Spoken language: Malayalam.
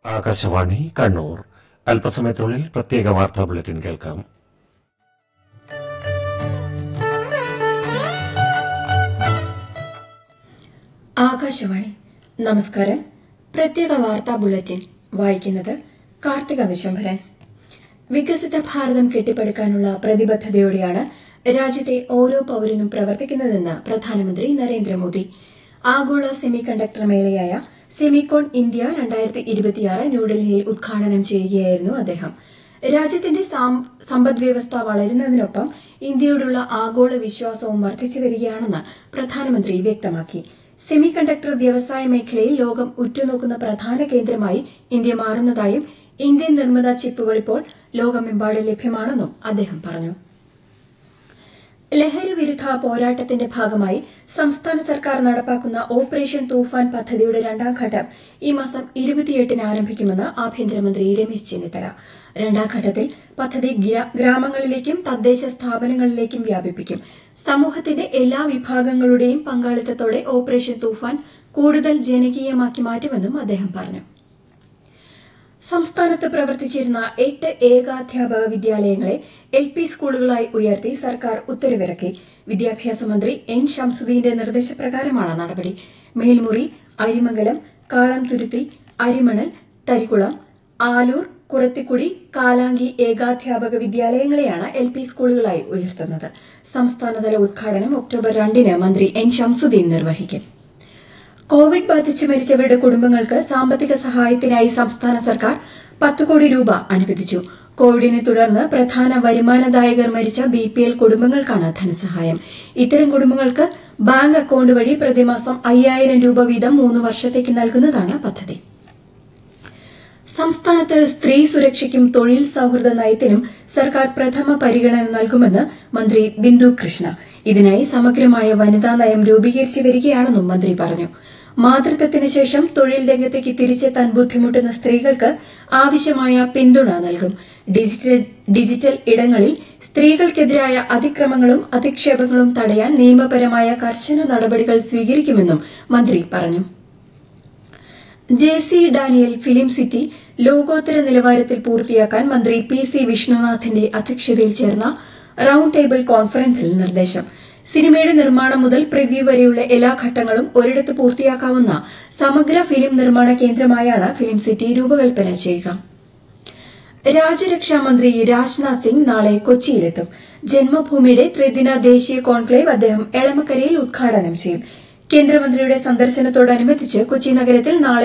ആകാശവാണി കണ്ണൂർ അല്പസമയത്തിനുള്ളിൽ പ്രത്യേക വാർത്താ ബുള്ളറ്റിൻ കേൾക്കാം ആകാശവാണി നമസ്കാരം പ്രത്യേക വാർത്താ ബുള്ളറ്റിൻ വായിക്കുന്നത് കാർത്തിക വിശംഭരൻ വികസിത ഭാരതം കെട്ടിപ്പടുക്കാനുള്ള പ്രതിബദ്ധതയോടെയാണ് രാജ്യത്തെ ഓരോ പൌരനും പ്രവർത്തിക്കുന്നതെന്ന് പ്രധാനമന്ത്രി നരേന്ദ്രമോദി ആഗോള സെമി കണ്ടക്ടർ മേളയായ സെമികോൺ ഇന്ത്യ രണ്ടായിരത്തി ഇരുപത്തിയാറ് ന്യൂഡൽഹിയിൽ ഉദ്ഘാടനം ചെയ്യുകയായിരുന്നു അദ്ദേഹം രാജ്യത്തിന്റെ സാം- സമ്പദ്വ്യവസ്ഥ വളരുന്നതിനൊപ്പം ഇന്ത്യയോടുള്ള ആഗോള വിശ്വാസവും വർദ്ധിച്ചു വരികയാണെന്ന് പ്രധാനമന്ത്രി വ്യക്തമാക്കി സെമി കണ്ടക്ടർ വ്യവസായ മേഖലയിൽ ലോകം ഉറ്റുനോക്കുന്ന പ്രധാന കേന്ദ്രമായി ഇന്ത്യ മാറുന്നതായും ഇന്ത്യൻ നിർമ്മിത ചിപ്പുകൾ ഇപ്പോൾ ലോകമെമ്പാടും ലഭ്യമാണെന്നും അദ്ദേഹം പറഞ്ഞു ലഹരി വിരുദ്ധ പോരാട്ടത്തിന്റെ ഭാഗമായി സംസ്ഥാന സർക്കാർ നടപ്പാക്കുന്ന ഓപ്പറേഷൻ തൂഫാൻ പദ്ധതിയുടെ രണ്ടാം ഘട്ടം ഈ മാസം ഇരുപത്തിയെട്ടിന് ആരംഭിക്കുമെന്ന് ആഭ്യന്തരമന്ത്രി രമേശ് ചെന്നിത്തല രണ്ടാം ഘട്ടത്തിൽ പദ്ധതി ഗ്രാ- ഗ്രാമങ്ങളിലേക്കും തദ്ദേശ സ്ഥാപനങ്ങളിലേക്കും വ്യാപിപ്പിക്കും സമൂഹത്തിന്റെ എല്ലാ വിഭാഗങ്ങളുടെയും പങ്കാളിത്തത്തോടെ ഓപ്പറേഷൻ തൂഫാൻ കൂടുതൽ ജനകീയമാക്കി മാറ്റുമെന്നും അദ്ദേഹം പറഞ്ഞു സംസ്ഥാനത്ത് പ്രവർത്തിച്ചിരുന്ന എട്ട് ഏകാധ്യാപക വിദ്യാലയങ്ങളെ എൽ പി സ്കൂളുകളായി ഉയർത്തി സർക്കാർ ഉത്തരവിറക്കി വിദ്യാഭ്യാസ മന്ത്രി എൻ ഷംസുദ്ദീന്റെ നിർദ്ദേശപ്രകാരമാണ് നടപടി മേൽമുറി അരിമംഗലം കാളംതുരുത്തി അരിമണൽ തരിക്കുളം ആലൂർ കുറത്തിക്കുടി കാലാങ്കി ഏകാധ്യാപക വിദ്യാലയങ്ങളെയാണ് എൽ പി സ്കൂളുകളായി ഉയർത്തുന്നത് സംസ്ഥാനതല ഉദ്ഘാടനം ഒക്ടോബർ രണ്ടിന് മന്ത്രി എൻ ഷംസുദ്ദീൻ നിർവഹിക്കും കോവിഡ് ബാധിച്ച് മരിച്ചവരുടെ കുടുംബങ്ങൾക്ക് സാമ്പത്തിക സഹായത്തിനായി സംസ്ഥാന സർക്കാർ പത്ത് കോടി രൂപ അനുവദിച്ചു കോവിഡിനെ തുടർന്ന് പ്രധാന വരുമാനദായകർ മരിച്ച ബി പി എൽ കുടുംബങ്ങൾക്കാണ് ധനസഹായം ഇത്തരം കുടുംബങ്ങൾക്ക് ബാങ്ക് അക്കൌണ്ട് വഴി പ്രതിമാസം അയ്യായിരം രൂപ വീതം മൂന്ന് വർഷത്തേക്ക് നൽകുന്നതാണ് പദ്ധതി സംസ്ഥാനത്ത് സ്ത്രീ സുരക്ഷയ്ക്കും തൊഴിൽ സൌഹൃദ നയത്തിനും സർക്കാർ പ്രഥമ പരിഗണന നൽകുമെന്ന് മന്ത്രി ബിന്ദു കൃഷ്ണ ഇതിനായി സമഗ്രമായ വനിതാ നയം രൂപീകരിച്ചു വരികയാണെന്നും മന്ത്രി പറഞ്ഞു മാതൃത്വത്തിന് ശേഷം തൊഴിൽ രംഗത്തേക്ക് തിരിച്ചെത്താൻ ബുദ്ധിമുട്ടുന്ന സ്ത്രീകൾക്ക് ആവശ്യമായ പിന്തുണ നൽകും ഡിജിറ്റൽ ഡിജിറ്റൽ ഇടങ്ങളിൽ സ്ത്രീകൾക്കെതിരായ അതിക്രമങ്ങളും അധിക്ഷേപങ്ങളും തടയാൻ നിയമപരമായ കർശന നടപടികൾ സ്വീകരിക്കുമെന്നും മന്ത്രി പറഞ്ഞു J C Daniel film city ലോകോത്തര നിലവാരത്തിൽ പൂർത്തിയാക്കാൻ മന്ത്രി പി സി വിഷ്ണുനാഥിന്റെ അധ്യക്ഷതയിൽ ചേർന്ന റൌണ്ട് ടേബിൾ കോൺഫറൻസിൽ നിർദ്ദേശം സിനിമയുടെ നിർമ്മാണം മുതൽ പ്രിവ്യൂ വരെയുള്ള എല്ലാ ഘട്ടങ്ങളും ഒരിടത്ത് പൂർത്തിയാക്കാവുന്ന സമഗ്ര ഫിലിം നിർമ്മാണ കേന്ദ്രമായാണ് ഫിലിം സിറ്റി രൂപകൽപ്പന ചെയ്യുക രാജ്യരക്ഷാ മന്ത്രി രാജ്നാഥ് സിംഗ് നാളെ കൊച്ചിയിലെത്തും ജന്മഭൂമിയുടെ ത്രിദിന ദേശീയ കോൺക്ലേവ് അദ്ദേഹം എളമക്കരയിൽ ഉദ്ഘാടനം ചെയ്യും കേന്ദ്രമന്ത്രിയുടെ സന്ദർശനത്തോടനുബന്ധിച്ച് കൊച്ചി നഗരത്തിൽ നാളെ